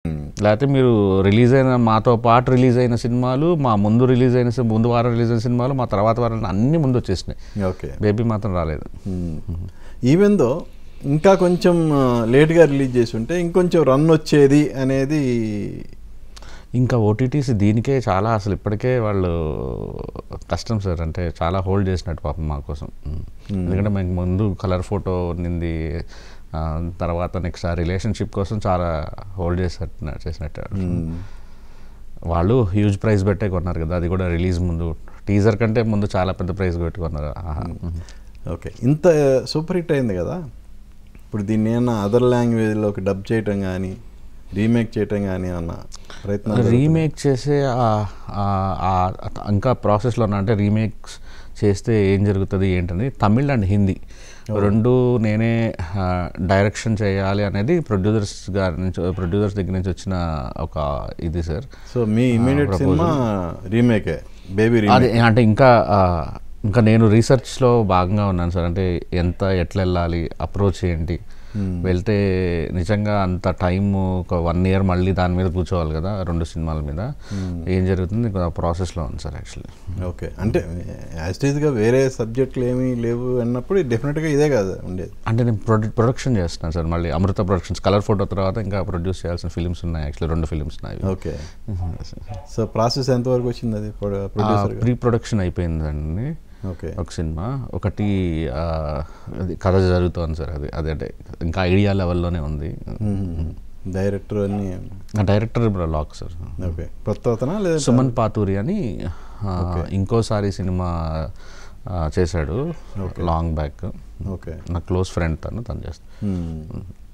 లేకపోతే మీరు రిలీజ్ అయిన మాతో పాటు రిలీజ్ అయిన సినిమాలు మా ముందు రిలీజ్ అయిన సి- ముందు వారం రిలీజ్ అయిన సినిమాలు మా తర్వాత వారం అన్ని ముందు వచ్చేసినాయి ఓకే బేబీ మాత్రం రాలేదు ఈవెన్ దో ఇంకా కొంచెం లేట్గా రిలీజ్ చేసి ఉంటే ఇంకొంచెం రన్ వచ్చేది అనేది ఇంకా ఓటీటీస్ దీనికే చాలా అసలు ఇప్పటికే వాళ్ళు కష్టం సార్ అంటే చాలా హోల్డ్ చేసినట్టు పాపం మా కోసం ఎందుకంటే మనకి ముందు కలర్ ఫోటో నింది ఆ, తర్వాత నెక్స్ట్ ఆ రిలేషన్షిప్ కోసం చాలా హోల్డ్ చేసినట్టు చేసినట్టు వాళ్ళు హ్యూజ్ ప్రైస్ పెట్టే కొన్నారు కదా అది కూడా రిలీజ్ ముందు టీజర్ కంటే ముందు చాలా పెద్ద ప్రైస్ పెట్టి కొన్నారు ఆహా. ఓకే ఇంత సూపర్ హిట్ అయింది కదా ఇప్పుడు దీన్ని ఏమన్నా అదర్ లాంగ్వేజ్లోకి డబ్ చేయటం కానీ రీమేక్ చేయటం కానీ అన్న ప్రయత్నం రీమేక్ చేసే ఆ- ఆ- ఆ- ఇంకా ప్రాసెస్లో ఉన్నా అంటే రీమేక్స్ చేస్తే ఏం జరుగుతుంది ఏంటని తమిళ్ అండ్ హిందీ రెండు నేనే డైరెక్షన్ చేయాలి అనేది ప్రొడ్యూసర్స్ గారి నుంచి ప్రొడ్యూసర్స్ దగ్గర నుంచి వచ్చిన ఒక ఇది సార్ సో మీ ఇమీడియట్ proposal. సినిమా రీమేకే బేబీ అది రీమేక్ అంటే ఇంకా ఆ, ఇంకా నేను రీసెర్చ్లో భాగంగా ఉన్నాను సార్ అంటే ఎంత ఎట్లా వెళ్ళాలి అప్రోచ్ ఏంటి వెళ్తే నిజంగా అంత టైం ఒక వన్ ఇయర్ మళ్ళీ దాని మీద కూర్చోవాలి కదా రెండు సినిమాల మీద ఏం జరుగుతుంది ఇంకా ప్రాసెస్లో ఉంది సార్ యాక్చువల్లీ ఓకే అంటే యాస్టేజ్గా వేరే సబ్జెక్టులు ఏమీ లేవు అన్నప్పుడు డెఫినెట్గా ఇదే కాదు ఉండేది అంటే నేను ప్రొడ్యూ ప్రొడక్షన్ చేస్తున్నాను సార్ మళ్ళీ అమృత ప్రొడక్షన్స్ కలర్ ఫోటో తర్వాత ఇంకా ప్రొడ్యూస్ చేయాల్సిన ఫిలిమ్స్ ఉన్నాయి యాక్చువల్లీ రెండు ఫిలిమ్స్ ఉన్నాయి ఓకే సో ప్రాసెస్ ఎంతవరకు వచ్చింది అది ప్రొడ్యూసర్ ప్రీ ప్రొడక్షన్ అయిపోయిందండి ఓకే ఒక సినిమా ఒకటి ఆ, అది కథ జరుగుతోంది సార్ అది అదే అంటే ఇంకా ఐడియా లెవెల్లోనే ఉంది డైరెక్టర్ అన్ని ఆ డైరెక్టర్ లాక్ సార్ ఓకే కొత్త అతనా లేదా సుమన్ పాతూరి అని ఆ, ఇంకోసారి సినిమా ఆ, చేశాడు లాంగ్ బ్యాక్ ఓకే నా క్లోజ్ ఫ్రెండ్ తను తను చేస్తాను Hmm.